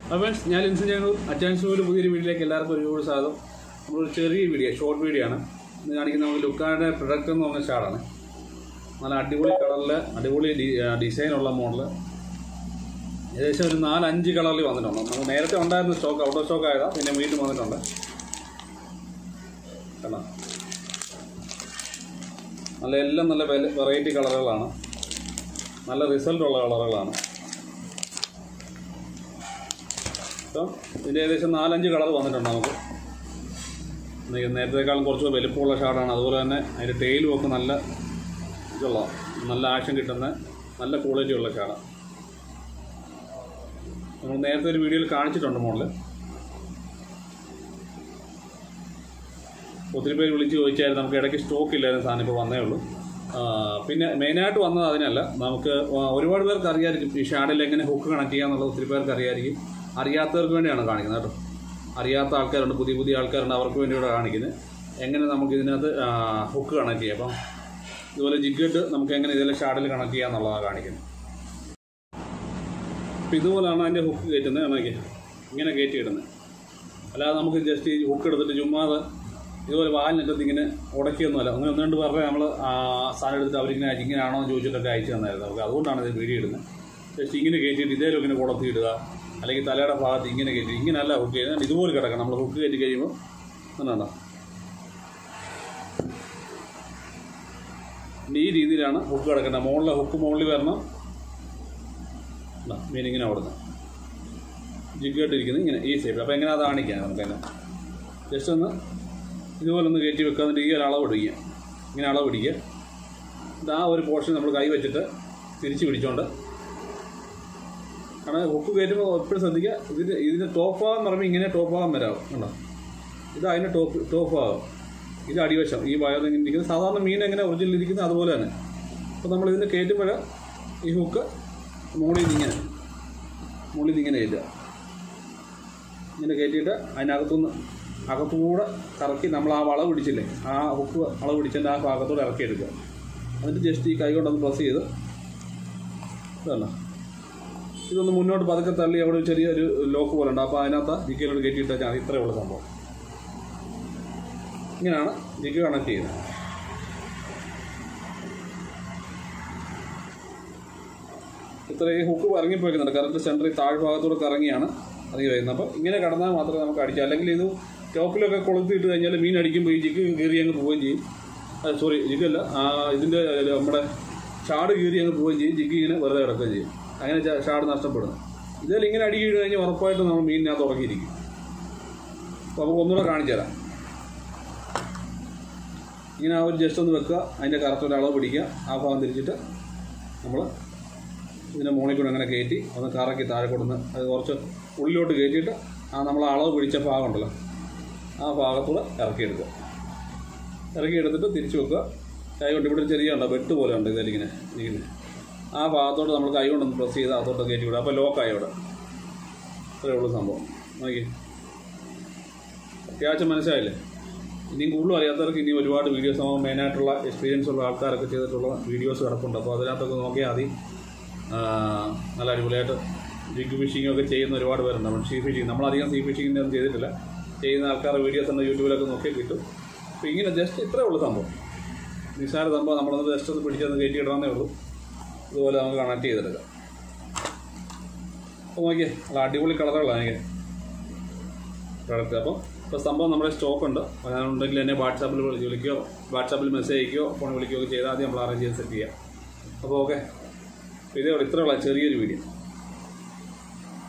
അപ്പോൾ ഞാൻ ലിൻസൺ ഞങ്ങൾ അച്ചാൻസ് പുതിയൊരു വീഡിയോയിലേക്ക് എല്ലാവർക്കും ഒരുപാട് സ്വാഗതം നമ്മളൊരു ചെറിയ വീഡിയോ ഷോർട്ട് വീഡിയോ ആണ് ഇന്ന് കാണിക്കുന്ന നമുക്ക് ലുക്കായുടെ പ്രൊഡക്റ്റ് എന്ന് പറഞ്ഞ ഷാളാണ് നല്ല അടിപൊളി കളറിൽ അടിപൊളി ഡി- ആ, ഡിസൈനുള്ള മോഡൽ ഏകദേശം ഒരു നാലഞ്ച് കളറിൽ വന്നിട്ടുണ്ട് നമുക്ക് നേരത്തെ ഉണ്ടായിരുന്ന സ്റ്റോക്ക് ഔട്ട് ഓഫ് സ്റ്റോക്ക് ആയതാണ് പിന്നെ വീണ്ടും വന്നിട്ടുണ്ട് കണ്ടോ നല്ല എല്ലാം നല്ല വെറൈറ്റി കളറുകളാണ് നല്ല റിസൾട്ട് ഉള്ള കളറുകളാണ് അപ്പം ഇതിൻ്റെ ഏകദേശം നാലഞ്ച് കളർ വന്നിട്ടുണ്ട് നമുക്ക് ഇത് നേരത്തേക്കാളും കുറച്ച് വലിപ്പമുള്ള ഷാർട്ടാണ് അതുപോലെ തന്നെ അതിൻ്റെ ടെയിലും ഒക്കെ നല്ല ഇതുള്ള നല്ല ആക്ഷൻ കിട്ടുന്ന നല്ല ക്വാളിറ്റി ഉള്ള ഷാർട്ടാണ് നമ്മൾ നേരത്തെ ഒരു വീഡിയോയിൽ കാണിച്ചിട്ടുണ്ട് മോളിൽ ഒത്തിരി പേര് വിളിച്ച് ചോദിച്ചായിരുന്നു നമുക്ക് ഇടയ്ക്ക് സ്റ്റോക്ക് ഇല്ലായിരുന്നു സാധനം ഇപ്പോൾ വന്നേ ഉള്ളൂ ആ, പിന്നെ മെയിനായിട്ട് വന്നത് അതിനല്ല നമുക്ക് ഒരുപാട് പേർക്ക് അറിയാമായിരിക്കും ഈ ഷാഡിൽ എങ്ങനെ ഹുക്ക് കണക്ട് ചെയ്യാന്നുള്ളത് ഒത്തിരി പേർക്ക് അറിയാമായിരിക്കും അറിയാത്തവർക്ക് വേണ്ടിയാണ് കാണിക്കുന്നത് കേട്ടോ അറിയാത്ത ആൾക്കാരുണ്ട് പുതിയ പുതിയ ആൾക്കാരുണ്ട് അവർക്ക് വേണ്ടിയാണ് കാണിക്കുന്നത് എങ്ങനെ നമുക്ക് ഇതിനകത്ത് ഹുക്ക് കണക്ട് ചെയ്യാം അപ്പം ഇതുപോലെ ജിഗട്ട് നമുക്ക് എങ്ങനെ ഇതിലെ ഷാഡിൽ കണക്ട് ചെയ്യാന്നുള്ളതാണ് കാണിക്കുന്നത് അപ്പം ഇതുപോലെയാണ് അതിൻ്റെ ഹുക്ക് കയറ്റുന്നത് നോക്കി ഇങ്ങനെ കയറ്റി ഇടുന്നത് അല്ലാതെ നമുക്ക് ജസ്റ്റ് ഈ ഹുക്ക് എടുത്തിട്ട് ചുമ്മാതെ ഇതുപോലെ വാലിനറ്റത്ത് ഇങ്ങനെ ഉടക്കിയൊന്നുമല്ല അങ്ങനെ ഒന്ന് രണ്ട് പേരുടെ നമ്മൾ സാധനം എടുത്തിട്ട് അവരിങ്ങനെ അയച്ച് ഇങ്ങനെയാണോ എന്ന് ചോദിച്ചിട്ടൊക്കെ അയച്ചു തന്നായിരുന്നു നമുക്ക് അതുകൊണ്ടാണ് ഇത് വീഡിയോ ഇടുന്നത് ജസ്റ്റ് ഇങ്ങനെ കയറ്റിയിട്ട് ഇതേലും ഇങ്ങനെ കുളത്തി ഇടുക അല്ലെങ്കിൽ തലയുടെ ഭാഗത്ത് ഇങ്ങനെ കയറ്റി ഇങ്ങനെയല്ല ഹുക്ക് ചെയ്യുന്നത് ഇതുപോലെ കിടക്കണം നമ്മൾ ഹുക്ക് കയറ്റി കഴിയുമ്പോൾ എന്നാണോ ഈ രീതിയിലാണ് ഹുക്ക് കിടക്കേണ്ടത് മുകളിലെ ഹുക്ക് മുകളിൽ വരണം മീൻ ഇങ്ങനെ ഓടുന്നത് ജിഗായിട്ടിരിക്കുന്നത് ഇങ്ങനെ ഈ ഷേപ്പിൽ അപ്പോൾ എങ്ങനെ അത് കാണിക്കാം നമുക്ക് തന്നെ ജസ്റ്റ് ഒന്ന് ഇതുപോലെ ഒന്ന് കയറ്റി വെക്കുക എന്നിട്ട് ഈ ഒരു അളവ് പിടിക്കുക ഇങ്ങനെ അളവ് പിടിക്കുക ഇത് ആ ഒരു പോർഷൻ നമ്മൾ കൈ വെച്ചിട്ട് തിരിച്ച് പിടിച്ചോണ്ട് കാരണം ഹുക്ക് കയറ്റുമ്പോൾ എപ്പോഴും ശ്രദ്ധിക്കുക ഇതിന് ഇതിൻ്റെ ടോപ്പ് ഭാഗം എന്ന് പറയുമ്പോൾ ഇങ്ങനെ ടോപ്പ് ഭാഗം വരാവും കണ്ടോ ഇത് അതിൻ്റെ ടോപ്പ് ടോപ്പ് ഭാഗം ഇത് അടിവശം ഈ ഭാഗത്ത് ഇങ്ങനെ ഇരിക്കുന്നത് സാധാരണ മീൻ എങ്ങനെ ഒറിജിനൽ ഇരിക്കുന്നത് അതുപോലെ തന്നെ അപ്പോൾ നമ്മൾ ഇതിന് കയറ്റുമ്പോൾ ഈ ഹുക്ക് മുകളിൽ നിന്ന് ഇങ്ങനെ മുകളിൽ നിന്ന് ഇങ്ങനെ കയറ്റുക ഇങ്ങനെ കയറ്റിയിട്ട് അതിനകത്തുനിന്ന് അകത്തുകൂടെ കറക്കി നമ്മൾ ആ വളവ് പിടിച്ചില്ലേ ആ ഹുക്ക് വളവ് പിടിച്ചതിൻ്റെ ആ ഭാഗത്തൂടെ ഇറക്കിയെടുക്കുക എന്നിട്ട് ജസ്റ്റ് ഈ കൈ കൊണ്ടൊന്ന് പ്രസ് ചെയ്ത് ഇതല്ല ഇതൊന്ന് മുന്നോട്ട് പതുക്കെ തള്ളി അവിടെ ഒരു ചെറിയൊരു ലോക്ക് പോലെ ഉണ്ട് അപ്പോൾ അതിനകത്ത് ജിക്കയിലോട്ട് കയറ്റിയിട്ടാൽ മതി ഇത്രയേ ഉള്ള സംഭവം ഇങ്ങനെയാണ് ജിക്ക് കണക്ട് ചെയ്യുന്നത് ഇത്ര ഈ ഹുക്ക് ഇറങ്ങിപ്പോയിക്കുന്നുണ്ട് കറക്റ്റ് സെൻറ്ററിൽ താഴ്ഭാഗത്തൂടെ കറങ്ങിയാണ് ഇറങ്ങി വരുന്നത് അപ്പോൾ ഇങ്ങനെ കടന്നാൽ മാത്രമേ നമുക്ക് അടിക്കാം അല്ലെങ്കിൽ ഇത് ടോപ്പിലൊക്കെ കൊളുത്തിയിട്ട് കഴിഞ്ഞാൽ മീൻ അടിക്കുമ്പോൾ ഈ ജിക്ക് കീറി അങ്ങ് പോവുകയും ചെയ്യും സോറി ജിക്കല്ല ആ ഇതിൻ്റെ നമ്മുടെ ഷാഡ് കീറി അങ്ങ് പോവുകയും ചെയ്യും ജിക്ക് ഇങ്ങനെ വെറുതെ കിടക്കുകയും ചെയ്യും അങ്ങനെ ചാ- ഷാഡ് നഷ്ടപ്പെടുന്നു ഇതിൽ ഇങ്ങനെ അടി വീട് കഴിഞ്ഞാൽ ഉറപ്പായിട്ടും നമ്മൾ മീനിനകത്ത് ഉറങ്ങിയിരിക്കും അപ്പോൾ നമുക്ക് ഒന്നുകൂടെ കാണിച്ചു തരാം ഇങ്ങനെ ആ ഒരു ജസ്റ്റ് ഒന്ന് വെക്കുക അതിൻ്റെ കറക്റ്റ് ഒരു അളവ് പിടിക്കുക ആ ഭാഗം തിരിച്ചിട്ട് നമ്മൾ ഇതിൻ്റെ മുകളിൽ കൂടെ അങ്ങനെ കയറ്റി ഒന്ന് കറക്കി താഴെ കൊടുന്ന് അത് കുറച്ച് ഉള്ളിലോട്ട് കയറ്റിയിട്ട് ആ നമ്മൾ അളവ് പിടിച്ച ഭാഗം ഉണ്ടല്ലോ ആ ഭാഗത്തൂടെ ഇറക്കിയെടുക്കുക ഇറക്കിയെടുത്തിട്ട് തിരിച്ച് വെക്കുക കൈ കൊണ്ട് ഇവിടെ ഒരു ചെറിയ ഉണ്ടോ വെട്ട് പോലെ ഉണ്ട് ഇതിലിങ്ങനെ ഇരിക്കുന്നത് ആ ഭാഗത്തോട്ട് നമ്മൾ കൈ കൊണ്ടൊന്ന് പ്രസ് ചെയ്ത് അതോട്ട് കയറ്റി വിടുക അപ്പോൾ ലോക്കായി അവിടെ അത്രയേ ഉള്ളൂ സംഭവം നോക്കി അത്യാവശ്യം മനസ്സിലായില്ലേ ഇനിയും കൂടുതലും അറിയാത്തവർക്ക് ഇനി ഒരുപാട് വീഡിയോസ് നമ്മൾ മെയിനായിട്ടുള്ള എക്സ്പീരിയൻസ് ഉള്ള ആൾക്കാരൊക്കെ ചെയ്തിട്ടുള്ള വീഡിയോസ് കിടപ്പുണ്ട് അപ്പോൾ അതിനകത്തൊക്കെ നോക്കിയാൽ മതി ആ, നല്ല അടിപൊളിയായിട്ട് ജിഗ് ഫിഷിംഗ് ഒക്കെ ചെയ്യുന്ന ഒരുപാട് പേരുണ്ട് നമ്മൾ സീ ഫിഷിംഗ് നമ്മളധികം സീ ഫിഷിങ്ങിൻ്റെ ഒന്നും ചെയ്തിട്ടില്ല ചെയ്യുന്ന ആൾക്കാരുടെ വീഡിയോസ് ഉണ്ട് യൂട്യൂബിലൊക്കെ നോക്കി കിട്ടും അപ്പോൾ ഇങ്ങനെ ജസ്റ്റ് ഇത്രേ ഉള്ളൂ സംഭവം നിസ്സാര സംഭവം നമ്മളൊന്ന് ജസ്റ്റ് ഒന്ന് പിടിച്ചൊന്ന് കയറ്റി ഇടാന്നേ ഉള്ളൂ ഇതുപോലെ നമുക്ക് കണക്ട് ചെയ്തെടുക്കാം അപ്പോൾ നോക്കിയേ നല്ല അടിപൊളി കളറുകളാണ് എനിക്ക് പ്രൊഡക്റ്റ് അപ്പോൾ ഇപ്പോൾ സംഭവം നമ്മുടെ സ്റ്റോക്ക് ഉണ്ട് അതുണ്ടെങ്കിൽ എന്നെ വാട്സാപ്പിൽ വിളിച്ച് വിളിക്കുകയോ വാട്സാപ്പിൽ മെസ്സേജ് അയക്കുകയോ ഫോൺ വിളിക്കുകയോ ഒക്കെ ചെയ്താൽ ആദ്യം നമ്മൾ അറേഞ്ച് ചെയ്ത് സെറ്റ് ചെയ്യാം അപ്പോൾ ഓക്കെ ഇതേ ഉള്ളൂ ഇത്രയുള്ള ചെറിയൊരു വീഡിയോ